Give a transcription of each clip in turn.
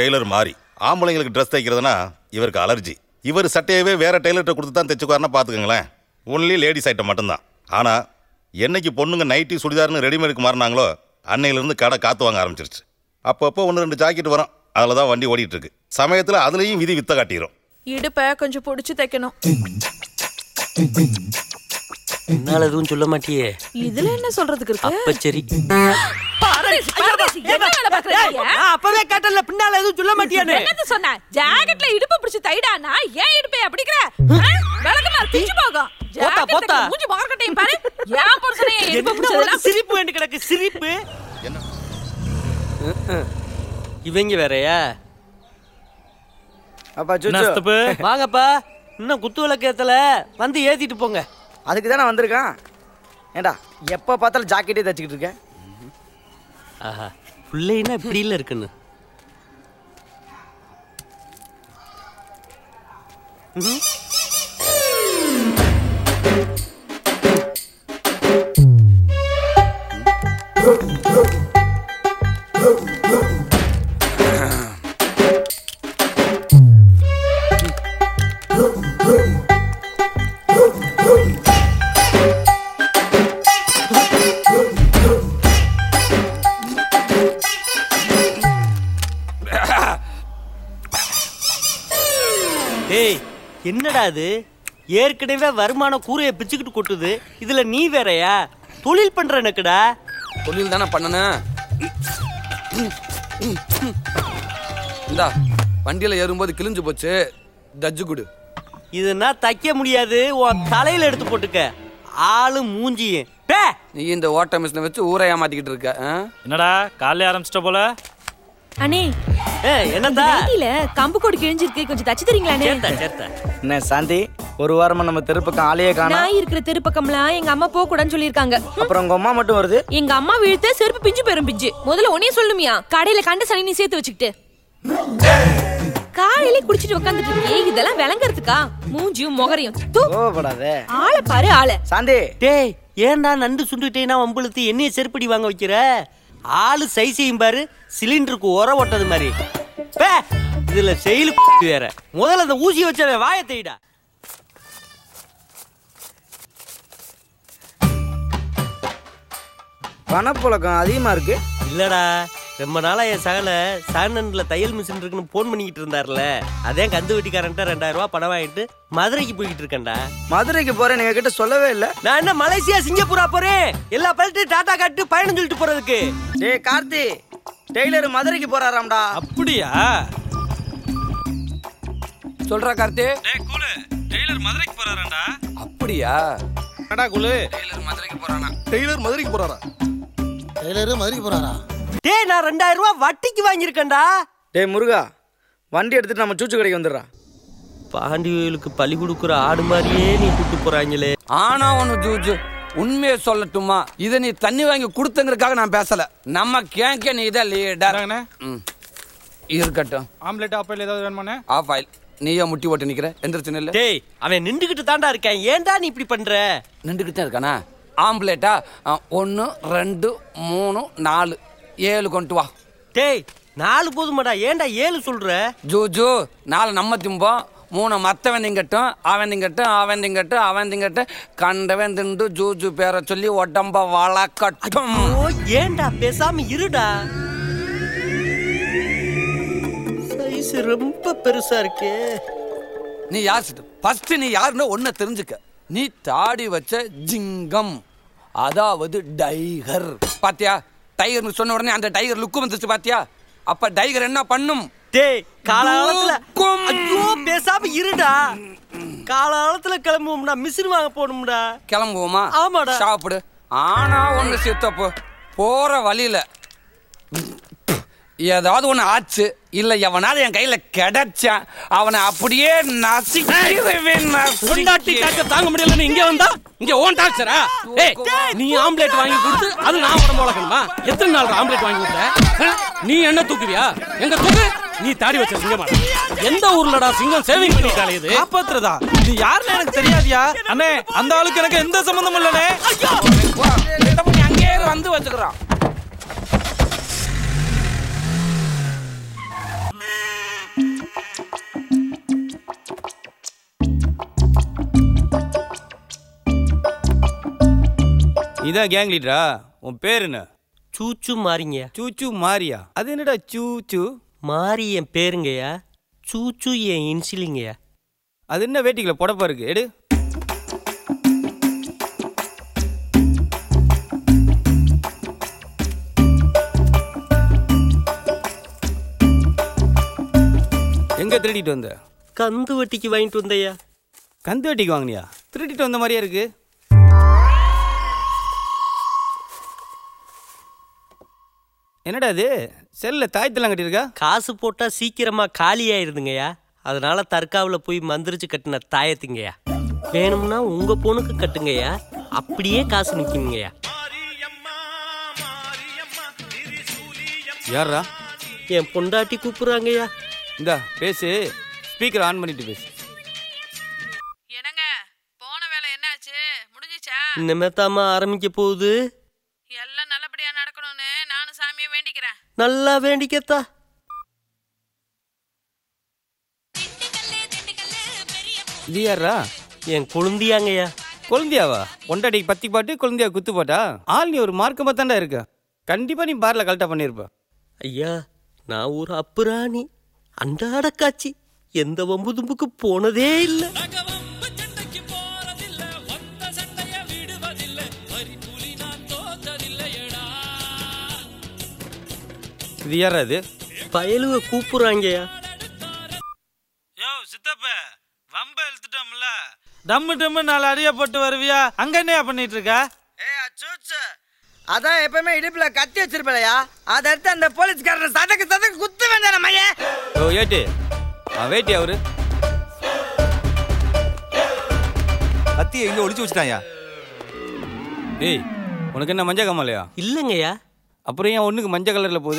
Taylor மாறி ஆம்பளைங்களுக்கு dress தைக்கிறதுனா இவருக்கு allergy இவர் சட்டையவே வேற டெய்லர்கிட்ட கொடுத்து தான் தைச்சுக்குவாருன்னா பார்த்துக்கோங்களேன் ஒன்லி லேடிஸ் ஐட்டம் மட்டும்தான் ஆனால் என்னைக்கு பொண்ணுங்க நைட்டி சுடிதார்னு ரெடிமேடுக்கு மாறினாங்களோ அன்னையிலேருந்து கடை காத்து வாங்க ஆரம்பிச்சிருச்சு அப்பப்போ ஒன்று ரெண்டு ஜாக்கெட் வரும் அதில் தான் வண்டி ஓடிட்டு இருக்கு சமயத்தில் அதுலேயும் விதி வித்த காட்டிடும் இடுப்ப கொஞ்சம் புடிச்சு தைக்கணும் என்னால எதுவும் சொல்ல மாட்டியே இதுல என்ன சொல்றதுக்கு இருக்கு அப்ப சரி பரதேசி, பரதேசி, என்ன வேலை பாக்குறீங்க? நான் அப்பவே கேட்டல பின்னால எதுவும் சொல்ல மாட்டியானே என்னது சொன்ன ஜாக்கெட்ல இடுப்பு பிடிச்சு தைடானா ஏன் இடுப்பை அப்படிக்கிற விளக்கமா பிஞ்சு போகும் போத்தா, ஜாக்கெட் போத்தா. தைக்கிற மூஞ்சி மார்க்கெட்டையும் பாரு ஏன் புருஷனை என் இடுப்பு என்ன பிடிச்சதெல்லாம் உனக்கு சிரிப்பு வேண்டி கிடக்கு சிரிப்பு என்ன ம்ம். இவங்க வேறயா அப்பா சுச்சு வாங்கப்பா இன்னும் குத்து விளக்கு ஏத்தல வந்து ஏத்திட்டு போங்க அதுக்கு தானே வந்திருக்கான் ஏண்டா எப்போ பார்த்தாலும் ஜாக்கெட்டே தச்சுக்கிட்டு இருக்கேன் ஆஹா பிள்ளைன்னா இப்படி இல்ல இருக்குன்னு ம்ஹும். டேய் என்னடா இது ஏற்கனவே வருமானம் கூரையை பிச்சுக்கிட்டு கொட்டுது இதுல நீ வேறயா தொழில் பண்ற எனக்குடா தொழில் தானே பண்ணணும் இந்தா வண்டியில ஏறும்போது கிழிஞ்சு போச்சு தஜ்ஜு குடு இதுனா தைக்க முடியாது உன் தலையில எடுத்து போட்டுக்க ஆளு மூஞ்சியும் டே நீ இந்த ஓட்ட மிஷினை வச்சு ஊரை ஏமாத்திக்கிட்டு இருக்க ஆ? என்னடா காலையில ஆரம்பிச்சிட்ட போல அண்ணே ஏய், என்னடா நைட்டில கம்பு கொடி கிழிஞ்சிருக்கு கொஞ்சம் தச்சு தரீங்களாண்ணே சேர்த்தா சேர்த்தா என்ன சாந்தி ஒரு வாரமா நம்ம தெருப்பக்கம் ஆளையே காணோம் நான் இருக்கிற தெருப்பக்கம்லாம் எங்க அம்மா போக கூடாதுன்னு சொல்லியிருக்காங்க அப்புறம் உங்க அம்மா மட்டும் வருது எங்க அம்மா வீழ்த்த செருப்பு பிஞ்சு போயிரும் பிஞ்சு முதல்ல உன்னையே சொல்லுமியா கடையில கண்ட சனி நீ சேர்த்து வச்சுக்கிட்டு காலையில குடிச்சிட்டு உட்காந்துட்டு இருக்கியே இதெல்லாம் விளங்குறதுக்கா மூஞ்சியும் முகரையும் தூ கோவப்படாத ஆளை பாரு ஆளை சாந்தி டேய் ஏன்டா நண்டு சுண்டுட்டேனா வம்புழுத்து என்னைய செருப்படி வாங்க வைக்கிற ஆளு சை செய்யும் பாரு சிலிண்டருக்கு உர ஓட்டது மாதிரி பே இதுல செயலு வேற முதல்ல அந்த ஊசியை வச்சவன் வாயை தேய்டா பணப்புழக்கம் அதிகமா இருக்கு இல்லடா ரொம்ப நாளா என் சகல சாண்டன்ல தையல் மிஷின் இருக்குன்னு ஃபோன் பண்ணிக்கிட்டு இருந்தாருல அதே கந்து வெட்டிக்காரன்ட்ட ரெண்டாயிரம் ரூபாய் பணம் வாங்கிட்டு மதுரைக்கு போய்கிட்டு இருக்கேன்டா மதுரைக்கு போறேன் நீங்க கிட்ட சொல்லவே இல்ல நான் என்ன மலேசியா சிங்கப்பூரா போறேன் எல்லா பழத்தையும் டாடா காட்டு பயணம் சொல்லிட்டு போறதுக்கு டேய் கார்த்தி டெய்லர் மதுரைக்கு போறாராம்டா அப்படியா சொல்றா கார்த்தி கூலு டெய்லர் மதுரைக்கு போறாராண்டா அப்படியா என்னடா குழு டெய்லர் மதுரைக்கு போறானா டெய்லர் மதுரைக்கு போறாரா டெய்லரு மதுரைக்கு போறாரா டேய் நான் ரெண்டாயிரம் ரூபாய் வட்டிக்கு வாங்கியிருக்கேன்டா டேய் முருகா வண்டி எடுத்துட்டு நம்ம சூச்சு கடைக்கு வந்துடுறான் பாண்டி கோயிலுக்கு பலி கொடுக்குற ஆடு மாதிரியே நீ கூட்டு போறாங்களே ஆனா ஒண்ணு ஜூஜு உண்மையை சொல்லட்டுமா இதை நீ தண்ணி வாங்கி கொடுத்தங்கிறதுக்காக நான் பேசல நம்ம கேங்க நீ இதை லீடர் இந்தாங்கண்ணே. ம் இருக்கட்டும் ஆம்லெட் ஆப்பிள் ஏதாவது வேணுமாண்ணே ஆஃப் ஆயில் நீயே முட்டி போட்டு நிக்கிற எந்திரிச்சு நில்லு டேய் அவன் நின்றுகிட்டு தாண்டா இருக்கான் ஏன்டா நீ இப்படி பண்ற நின்றுக்கிட்டே இருக்கானா ஆம்லேட்டா ஒன்று ரெண்டு மூணு நாலு ஏழு கொண்டு வா டேய் நாலு போதுமாடா ஏன்டா ஏழு சொல்ற ஜூஜு நாலு நம்ம திம்போம் மூணு மற்றவன் திங்கட்டும் அவன் திங்கட்டும் அவன் திங்கட்டும் அவன் திங்கட்டும் கண்டவன் திண்டு ஜூஜு பேரை சொல்லி உடம்ப வளர்க்கட்டும் ஓ ஏன்டா பேசாம இருடா சைஸ் ரொம்ப பெருசா இருக்கே நீ யார் ஃபர்ஸ்ட் நீ யாருன்னு ஒன்ன தெரிஞ்சுக்க நீ தாடி வச்ச ஜிங்கம் அதாவது டைகர் பாத்தியா டைகர்னு சொன்ன உடனே அந்த டைகர் லுக்கு வந்துச்சு பாத்தியா அப்ப டைகர் என்ன பண்ணும் டேய் காலாலத்துல தூக்கும். ஐயோ பேசாம இருடா காலாலத்துல கிளம்புவோம்டா மிஷின் வாங்க போகணும்டா கிளம்புவோமா ஆமாடா. சாப்பிடு ஆனா ஒண்ணு சித்தப்பு போற வழியில ஏதாவது ஒண்ணு ஆச்சு இல்ல எவனாவது என் கையில கிடைச்சான் அவனை அப்படியே நசிக்கிடுவேன், பொண்டாட்டி தாக்க தாங்க முடியலன்னு இங்க வந்தா இங்க ஓன் டாக்ஸரா ஏய் நீ ஆம்லெட் வாங்கி கொடுத்து அது நான் உடம்பு வளர்க்கணுமா எத்தனை நாள் ஆம்லெட் வாங்கி கொடுத்த ஆ? நீ என்ன தூக்குவியா எங்க தூக்கு நீ தாடி வச்ச சிங்கமா எந்த ஊர்லடா சிங்கம் சேவிங் பண்ணிட்டாலே இது காப்பாத்துறதா இது யாருன்னு எனக்கு தெரியாதியா அண்ணே அந்த ஆளுக்கு எனக்கு எந்த சம்பந்தமும் இல்லனே வா, கிட்ட போய் நீ அங்கேயே இரு, வந்து வச்சுக்கிறான் இதான் கேங் லீடரா உன் பேர் என்ன சூச்சு மாறிங்கய்யா சூச்சு மாரியா அது என்னடா சூச்சு மாறி என் பேருங்கய்யா சூச்சு என் இன்சிலிங்கய்யா அது என்ன வேட்டிக்கல புடப்பா இருக்கு எடு எங்க திருடிட்டு வந்த கந்து வட்டிக்கு வாங்கிட்டு வந்தையா கந்து வெட்டிக்கு வாங்கினியா திருடிட்டு வந்த மாதிரியா இருக்கு என்னடா இது செல்ல தாயத்தெல்லாம் கட்டியிருக்கா காசு போட்டா சீக்கிரமா காலி ஆயிருதுங்கய்யா அதனால தற்காவில் போய் மந்திரிச்சு கட்டின தாயத்துங்கய்யா வேணும்னா உங்க பொண்ணுக்கு கட்டுங்கய்யா அப்படியே காசு நிற்குங்கய்யா யாரா என் பொண்டாட்டி கூப்பிடுறாங்கய்யா இந்தா பேசு ஸ்பீக்கர் ஆன் பண்ணிட்டு பேசு என்னங்க போன வேலை என்னாச்சு முடிஞ்சிச்சா இனிமே தாமா ஆரம்பிக்க போகுது எல்லாம் நல்லபடியா நடக்கணும்னு நானும் சாமியை வேண்டிக்கிறேன் நல்லா வேண்டிக்கத்தா இது யாரா என் குழந்தையாங்கய்யா குழந்தையாவா பொண்டாட்டிக்கு பத்தி பாட்டு குழந்தையா குத்து போட்டா ஆள் நீ ஒரு மார்க்கமா தாண்டா இருக்க கண்டிப்பா நீ பார்ல கரெக்டா பண்ணிருப்ப ஐயா நான் ஒரு அப்புராணி அன்றாட காட்சி எந்த வம்பு தும்புக்கு போனதே இல்லை இது யாரா இது பயலுவ கூப்பிடுறாங்கய்யா யோ சித்தப்ப வம்ப இழுத்துட்டோம்ல டம்மு டம்மு நாலு அடிய போட்டு வருவியா அங்க என்னையா பண்ணிட்டு இருக்க ஏ அச்சோச்சு அதான் எப்பவுமே இடுப்புல கத்தி வச்சிருப்பலையா அதை எடுத்து அந்த போலீஸ்காரன் சதக்கு சதக்கு குத்து வேண்டாம் மைய ஓ ஏட்டு ஆ வேட்டி அவரு கத்தி எங்க ஒளிச்சு வச்சுட்டாயா ஏய் உனக்கு என்ன மஞ்சள் கம்மலையா இல்லைங்கய்யா அப்புறம் ஏன் ஒண்ணுக்கு மஞ்சள் கலர்ல போகுது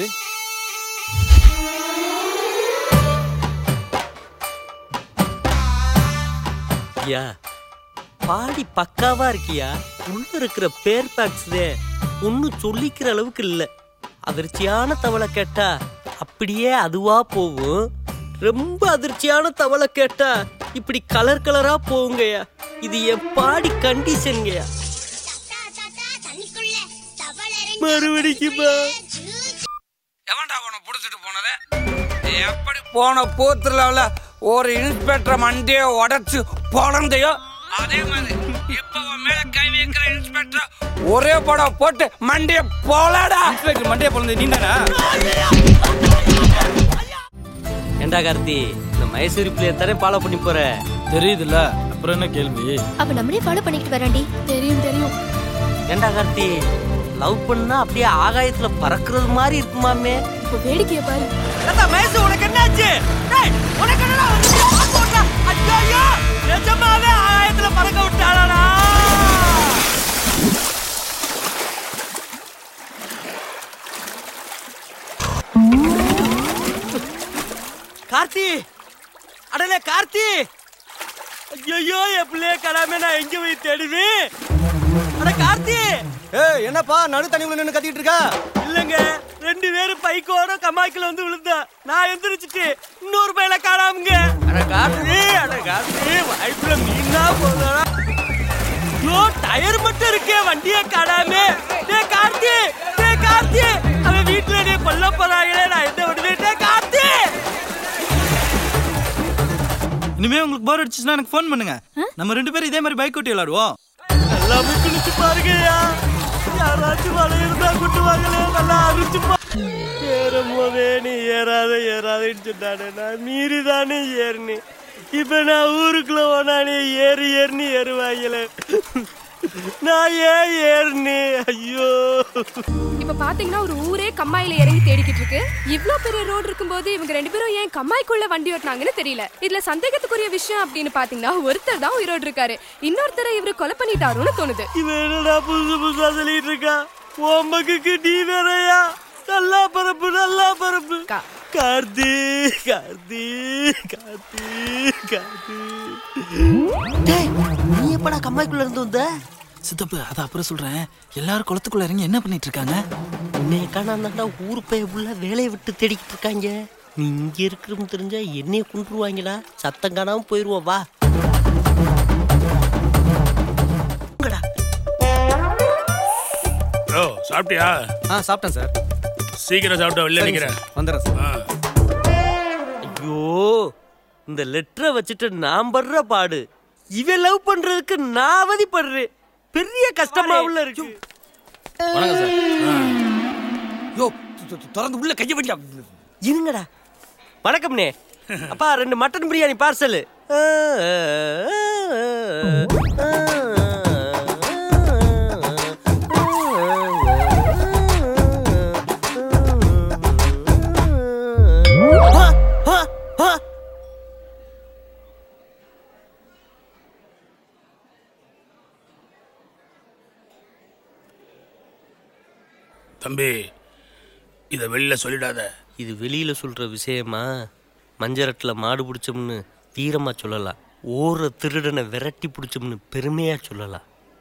ஐயா பாடி பக்காவா இருக்கியா உள்ள இருக்கிற பேர் பேக்ஸ்தே ஒன்னும் சொல்லிக்கிற அளவுக்கு இல்ல அதிர்ச்சியான தவளை கேட்டா அப்படியே அதுவா போகும் ரொம்ப அதிர்ச்சியான தவளை கேட்டா இப்படி கலர் கலரா போகுங்கய்யா இது என் பாடி கண்டிஷன்ங்கய்யா மறுபடிக்குமா எவன்டா உன்னை புடிச்சிட்டு போனது எப்படி போன போத்துலாவில் ஒரு இன்ஸ்பெக்டர் மண்டியை உடைச்சு பொழந்தையோ அதே மாதிரி இப்ப உன் மேல கை வைக்கிற இன்ஸ்பெக்டர் ஒரே படம் போட்டு மண்டியை போலடா இன்ஸ்பெக்டர் மண்டையை பிறந்து நீ தானா ஏண்டா கார்த்தி இந்த மைசூரி பிளேயர் தானே ஃபாலோ பண்ணி போற தெரியுதுல்ல அப்புறம் என்ன கேள்வி அவ நம்மளே ஃபாலோ பண்ணிட்டு வராண்டி தெரியும் தெரியும் ஏண்டா கார்த்தி லவ் பண்ணா அப்படியே ஆகாயத்துல பறக்கிறது மாதிரி இருக்குமாமே இப்போ வேடிக்கைய பாரு மயசு உனக்கு என்னாச்சு டேய், உனக்கு என்னடா வந்துச்சு? பார்த்து விட்டா. ஐயையோ, நிஜமாவே ஆகாயத்துல பறக்க விட்டாளாடா கார்த்தி அடலே கார்த்தி ஐயோ என் பிள்ளைய கடாம நான் எங்க போய் தேடுவேன் அட கார்த்தி ஏய் என்னப்பா நடு தண்ணிக்குள்ள நின்னு கத்திட்டு இருக்கா இல்லங்க ரெண்டு பேரும் பைக்கோட கமாய்க்குல வந்து விழுந்தா நான் எந்திரிச்சிட்டு இன்னொரு பையில காணாமுங்க அட கார்த்தி அட கார்த்தி வாய்ப்புல மீனா போதா ஐயோ டயர் மட்டும் இருக்கே வண்டிய காணாம டே கார்த்தி டே கார்த்தி அவன் வீட்டுல நீ கொல்ல போறாங்களே நான் என்ன விடுவேன் டே கார்த்தி இனிமே உங்களுக்கு போர் அடிச்சுச்சுன்னா எனக்கு ஃபோன் பண்ணுங்க நம்ம ரெண்டு பேரும் இதே மாதிரி பைக் ஓட்டி விளையாடுவோம் எல்லாமே குளிச்சு பாருங்கய்யா யாராச்சும் மழை இருந்தா குட்டுவாங்களே நல்லா அரிச்சு ஏறும் போதே நீ ஏறாத ஏறாதன்னு சொன்னானே நான் மீறி தானே ஏறினேன் இப்ப நான் ஊருக்குள்ள போனா நீ ஏறு ஏறுன்னு ஏறுவாங்களே நான் ஏன் ஏறினேன் ஐயோ இப்ப பாத்தீங்கன்னா ஒரு ஊரே கம்மாயில இறங்கி தேடிக்கிட்டு இருக்கு இவ்ளோ பெரிய ரோடு இருக்கும்போது இவங்க ரெண்டு பேரும் ஏன் கம்மாய்க்குள்ள வண்டி ஓட்டினாங்கன்னு தெரியல இதுல சந்தேகத்துக்குரிய விஷயம் அப்படின்னு பாத்தீங்கன்னா ஒருத்தர் தான் உயிரோடு இருக்காரு இன்னொருத்தரை இவரு கொலை பண்ணிட்டாருன்னு தோணுது இவன் என்னடா புதுசு புதுசா சொல்லிட்டு இருக்கா உமக்கு நீ வேறயா நல்லா பரப்பு நல்லா பரப்பு கார்த்தி கார்த்தி கார்த்தி கார்த்தி நீ எப்படா கம்மாய்க்குள்ள இருந்து வந்த சித்தப்பு அதை அப்புறம் சொல்றேன் எல்லாரும் குளத்துக்குள்ள இறங்கி என்ன பண்ணிட்டு இருக்காங்க உன்னைய காணாண்டா ஊர் பைய உள்ள வேலையை விட்டு தேடிக்கிட்டு இருக்காங்க நீ இங்க இருக்கிறன்னு தெரிஞ்சா என்னைய கொண்டுருவாங்களா சத்தம் காணாம போயிருவோம் வா சாப்பிட்டியா ஆ சாப்பிட்டேன் சார் சீக்கிரம் சாப்பிட்டா வெளில நிக்கிறேன் வந்துடுறேன் சார் ஆ. ஐயோ இந்த லெட்டரை வச்சுட்டு நான் படுற பாடு இவன் லவ் பண்றதுக்கு நான் அவதிப்படுறேன் பெரிய கஷ்டமா உள்ள இருக்கு வணக்கம் சார் யோ து- து- திறந்து உள்ள கைய வண்டியா இருங்கடா வணக்கம்ண்ணே அப்பா ரெண்டு மட்டன் பிரியாணி பார்சல் தம்பி இதை வெளில சொல்லிடாத இது வெளியில சொல்ற விஷயமா மஞ்சரட்டில் மாடு பிடிச்சோம்னு தீரமா சொல்லலாம் ஓர திருடனை விரட்டி பிடிச்சோம்னு பெருமையா சொல்லலாம்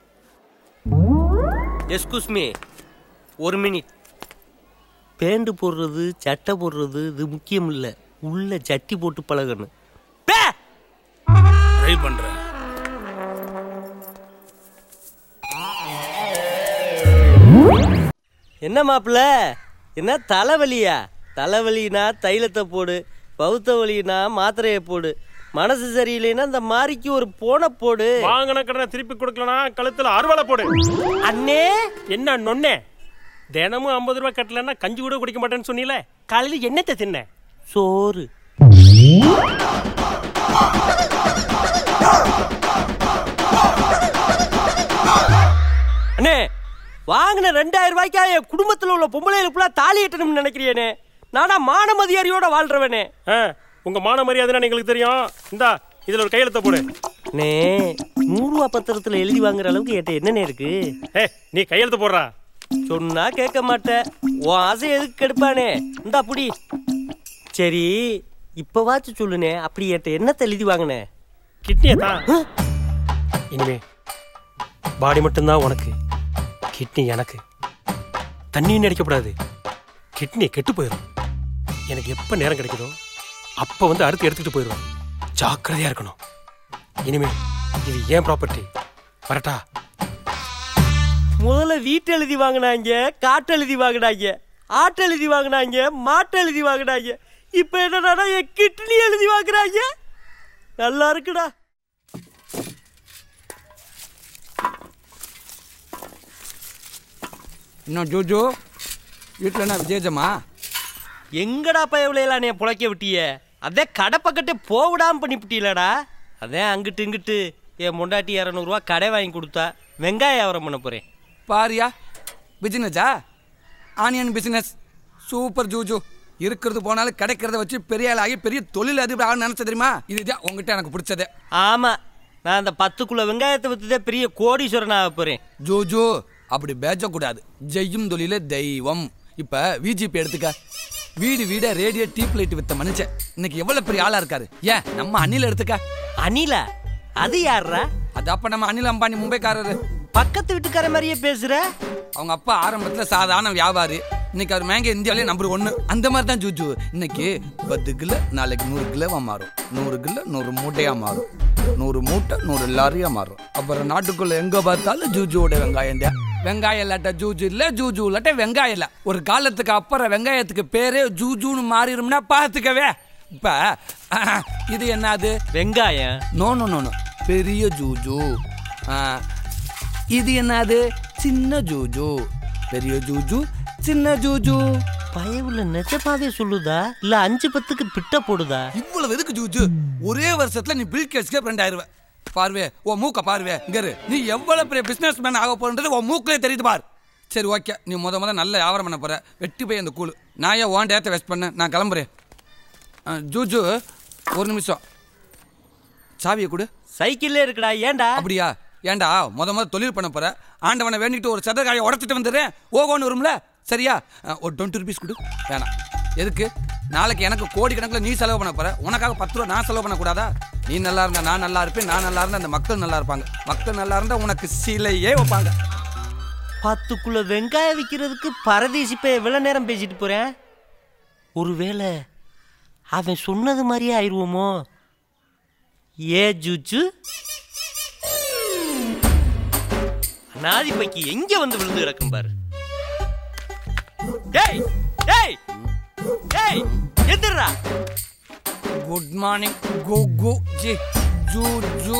எஸ்கூஸ் மீ ஒரு மினிட் பேண்ட் போடுறது சட்டை போடுறது இது முக்கியம் இல்லை உள்ள சட்டி போட்டு பழகணும் பே! ட்ரை பண்றேன் என்ன மாப்பிள்ள என்ன தலைவலியா தலைவலினா தைலத்தை போடு பௌத்த வலினா மாத்திரையை போடு மனசு சரியில்லைன்னா இந்த மாரிக்கு ஒரு போனை போடு வாங்கின கடனை திருப்பி கொடுக்கலனா கழுத்துல அறுவலை போடு அண்ணே என்ன நொண்ணே தினமும் ஐம்பது ரூபாய் கட்டலன்னா கஞ்சி கூட குடிக்க மாட்டேன்னு சொன்னீல காலையில் என்னத்தை தின்ன சோறு அண்ணே வாங்கின ரெண்டாயிரம் ரூபாய்க்கா என் குடும்பத்தில் உள்ள பொம்பளைகளுக்குள்ள தாலி கட்டணும்னு நினைக்கிறியேனே நானா மான மதியாரியோட வாழ்றவனே ஆ, உங்க மான மரியாதை எங்களுக்கு தெரியும் இந்தா இதுல ஒரு கையெழுத்த போடு அண்ணே நூறுரூவா பத்திரத்தில் எழுதி வாங்குற அளவுக்கு என்கிட்ட என்னண்ணே இருக்கு ஏ நீ கையெழுத்து போடுறா சொன்னா கேட்க மாட்டேன் உன் ஆசை எதுக்கு கெடுப்பானே இந்தா புடி சரி இப்பவாச்சும் சொல்லுனே அப்படி என்கிட்ட என்னத்தை எழுதி வாங்கினே கிட்னியை தான் இனிமே பாடி மட்டும்தான் உனக்கு கிட்னி எனக்கு தண்ணியும் அடிக்கக்கூடாது கிட்னி கெட்டு போயிடும் எனக்கு எப்போ நேரம் கிடைக்குதோ அப்போ வந்து அடுத்து எடுத்துக்கிட்டு போயிடுவேன் ஜாக்கிரதையா இருக்கணும் இனிமே இது ஏன் ப்ராப்பர்ட்டி வரட்டா முதல்ல வீட்டு எழுதி வாங்கினாங்க காட்டு எழுதி வாங்கினாங்க ஆட்டு எழுதி வாங்கினாங்க மாட்டு எழுதி வாங்கினாங்க இப்போ என்னடா என் கிட்னி எழுதி வாங்குறாங்க நல்லா இருக்குடா இன்னும் ஜோஜோ வீட்டில் என்ன விஜயஜமா எங்கடா பயவிலையெல்லாம் நீ புழைக்க விட்டிய அதே கடை பக்கத்தே போவிடாம பண்ணிவிட்டீலடா அதே அங்கிட்டு இங்கிட்டு என் முண்டாட்டி இரநூறுவா கடை வாங்கி கொடுத்தா வெங்காய வியாபாரம் பண்ண போகிறேன் பாரியா பிசினஸா ஆனியன் பிசினஸ் சூப்பர் ஜூஜு இருக்கிறது போனாலும் கிடைக்கிறத வச்சு பெரிய ஆள் ஆகி பெரிய தொழில் அதிபர் ஆகணும்னு நினைச்ச தெரியுமா இதுதான் உங்ககிட்ட எனக்கு பிடிச்சது ஆமாம் நான் அந்த பத்துக்குள்ள வெங்காயத்தை விற்றுதே பெரிய கோடீஸ்வரன் ஆக போகிறேன் ஜோஜோ அப்படி பேசக்கூடாது ஜெய்யும் தொழில தெய்வம் இப்ப விஜிபி எடுத்துக்க வீடு வீட ரேடியோ டீப் லைட் வித்த மனுஷன் இன்னைக்கு எவ்வளவு பெரிய ஆளா இருக்காரு ஏன் நம்ம அணில எடுத்துக்க அனிலா அது யாருடா அது அப்ப நம்ம அனில் அம்பானி மும்பைக்காரரு பக்கத்து வீட்டுக்கார மாதிரியே பேசுற அவங்க அப்பா ஆரம்பத்துல சாதாரண வியாபாரி இன்னைக்கு அவர் மேங்க இந்தியாவிலே நம்பர் ஒன்று அந்த மாதிரி தான் ஜூஜு இன்னைக்கு பத்து கிலோ நாளைக்கு நூறு கிலோவா மாறும் நூறு கிலோ நூறு மூட்டையா மாறும் நூறு மூட்டை நூறு லாரியா மாறும் அப்புறம் நாட்டுக்குள்ள எங்க பார்த்தாலும் ஜூஜுவோட வெங்காயம் தான் வெங்காயம் இல்லாட்ட ஜூஜு இல்ல ஜூஜு இல்லாட்ட வெங்காயம் இல்ல ஒரு காலத்துக்கு அப்புறம் வெங்காயத்துக்கு பேரே ஜூஜுன்னு மாறிடும்னா பார்த்துக்கவே இப்ப அஹ், இது என்னது வெங்காயம் நோ நோ நோ நோ பெரிய ஜூஜு ஆ, இது என்னது சின்ன ஜூஜு பெரிய ஜூஜு சின்ன ஜூஜு பயவுல நிஜமாவே சொல்லுதா இல்ல அஞ்சு பத்துக்கு பிட்ட போடுதா இவ்வளவு எதுக்கு ஜூஜு ஒரே வருஷத்துல நீ பில் கேட்ஸ்க்கே ஃப்ரெண்ட் ஆயிருவ பார்வே ஓ மூக்க பார்வே இங்க இரு. நீ எவ்வளவு பெரிய பிசினஸ் மேன் ஆக போறது உன் மூக்கிலே தெரியுது பார் சரி ஓகே நீ முத முத நல்ல வியாபாரம் பண்ண போற வெட்டி போய் அந்த கூழ் நான் ஏன் உன் டேத்தை வேஸ்ட் பண்ண நான் கிளம்புறேன் ஆ, ஜூஜு ஒரு நிமிஷம் சாவியை கொடு சைக்கிள்ல இருக்குடா ஏன்டா அப்படியா ஏன்டா முத முத தொழில் பண்ண போற ஆண்டவனை வேண்டிட்டு ஒரு சதகாயை உடச்சிட்டு வந்துடுறேன் ஓகோன்னு வரும்ல சரியா அஹ், ஒரு டுவெண்ட்டி ருபீஸ் கொடு வேணாம் எதுக்கு நாளைக்கு எனக்கு கோடி கணக்கில் நீ செலவு பண்ண போற உனக்காக பத்து ரூபா நான் செலவு பண்ணக்கூடாதா நீ நல்லா இருந்தா நான் நல்லா இருப்பேன் நான் நல்லா இருந்தா அந்த மக்கள் நல்லா இருப்பாங்க மக்கள் நல்லா இருந்தா உனக்கு சிலையே வைப்பாங்க பத்துக்குள்ள வெங்காயம் விற்கிறதுக்கு பரதேசி போய் எவ்வளவு நேரம் பேசிட்டு போறேன் ஒருவேளை அவன் சொன்னது மாதிரியே ஆயிடுவோமோ ஏ ஜூச்சு அநாதி பைக்கு எங்க வந்து விழுந்து கிடக்கும் பாரு டேய் டேய் டேய் எந்திரா குட் மார்னிங் கு கு ஜி ஜூ ஜூ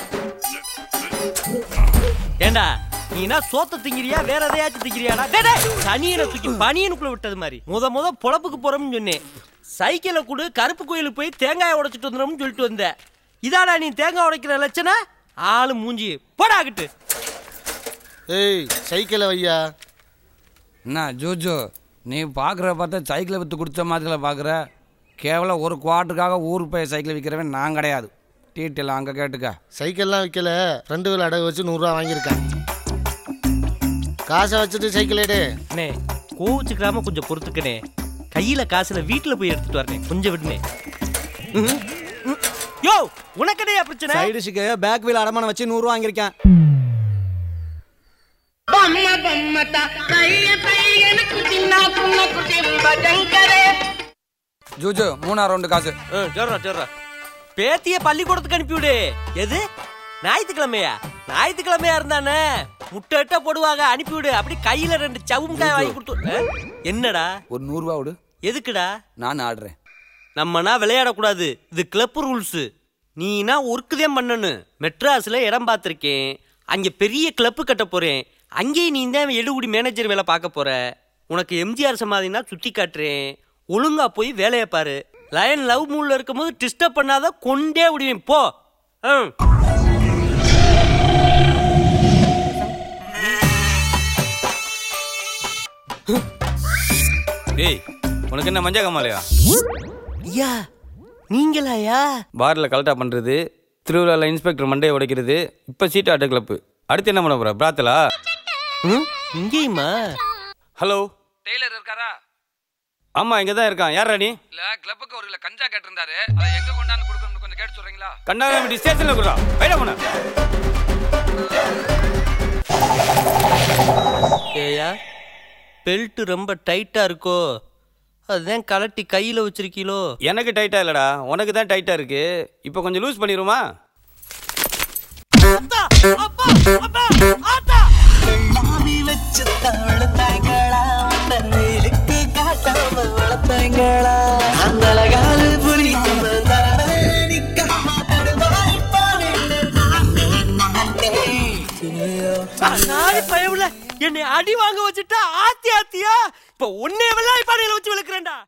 ஏண்டா நீ என்ன சோத்த திங்கிறியா வேற எதையாச்சும் திங்கிறியாடா டேய், டேய் சனியனை தூக்கி பனியனுக்குள்ள விட்டது மாதிரி முத முத பொழப்புக்கு போறோம்னு சொன்னேன் சைக்கிளை கொடு கருப்பு கோயிலுக்கு போய் தேங்காயை உடைச்சிட்டு வந்துடும் சொல்லிட்டு வந்த இதாடா நீ தேங்காய் உடைக்கிற லட்சணம் ஆளு மூஞ்சி போடாகிட்டு ஏய் சைக்கிளை வையா என்ன ஜூஜு நீ பார்க்குற பார்த்தா சைக்கிளை விற்று கொடுத்த மாதிரி பார்க்குற கேவலம் ஒரு குவார்ட்டருக்காக ஊருக்கு போய் சைக்கிள் விற்கிறவன் நான் கிடையாது டீட்டெயில் அங்கே கேட்டுக்க சைக்கிள்லாம் விற்கல ரெண்டு வேலை அடகு வச்சு நூறுரூவா வாங்கியிருக்கேன் காசை வச்சுட்டு சைக்கிள் எடு அண்ணே கோவிச்சுக்கிறாம கொஞ்சம் பொறுத்துக்கனே கையில காசுல வீட்டுல போய் எடுத்துட்டு வரனே கொஞ்சம் விடுனே ம்ஹும். ம். யோ உனக்கடையா பிரச்சனை சைடுஷுக்கு பேக் வீல் அடமானம் வச்சு நூறுரூவா வாங்கியிருக்கேன் ஜூஜு மூணா ரவுண்டு காசு சேர்றா சேர்றா பேத்திய பள்ளிக்கூடத்துக்கு அனுப்பிவிடு எது ஞாயிற்றுக்கிழமையா ஞாயிற்றுக்கிழமையா இருந்தானே முட்டை எட்ட போடுவாங்க அனுப்பிவிடு அப்படி கையில ரெண்டு சவும்காய் வாங்கி கொடுத்து ஆ? என்னடா ஒரு நூறுரூவா விடு எதுக்குடா நான் ஆடுறேன் நம்மனா விளையாடக்கூடாது இது கிளப் ரூல்ஸு நீனா ஒர்க்குதான் பண்ணணும் மெட்ராஸில் இடம் பார்த்துருக்கேன் அங்கே பெரிய கிளப்பு கட்ட போகிறேன் அங்கேயும் நீ தான் எடுகுடி மேனேஜர் வேலை பார்க்க போற உனக்கு எம்ஜிஆர் சமாதினா சுற்றி காட்டுறேன் ஒழுங்கா போய் வேலையை பாரு லயன் லவ் மூடில் இருக்கும்போது டிஸ்டர்ப் பண்ணாத கொண்டே விடுவேன் போ ம் டேய் உனக்கு என்ன மஞ்சா கமாலையா ஐயா நீங்களாயா பாரில் கலெக்டா பண்ணுறது திருவிழாவில் இன்ஸ்பெக்டர் மண்டையை உடைக்கிறது இப்போ சீட் ஆட்டோ கிளப்பு அடுத்து என்ன பண்ண போற பிராத்தலா இங்கேயுமா ஹலோ டெய்லர் இருக்காரா ஆமாம் இங்கே தான் இருக்கான் யாரா நீ இல்லை கிளப்புக்கு ஒரு கிலோ கஞ்சா கேட்டிருந்தாரு அதை எங்கே கொண்டாந்து கொடுக்கணும்னு கொஞ்சம் கேட்டு சொல்கிறீங்களா கண்டாங்க ஸ்டேஷனில் கொடுறா போயிட போன ஏயா பெல்ட் ரொம்ப டைட்டா இருக்கோ அதுதான் கலட்டி கையில வச்சிருக்கீலோ எனக்கு டைட்டா இல்லடா உனக்கு தான் டைட்டா இருக்கு இப்போ கொஞ்சம் லூஸ் பண்ணிடுமா நாய் பயவுல என்னை அடி வாங்க வச்சுட்டா ஆத்தி ஆத்தியா இப்ப உன்னை வெள்ளாய் பானையில வச்சு விளக்குறேன்டா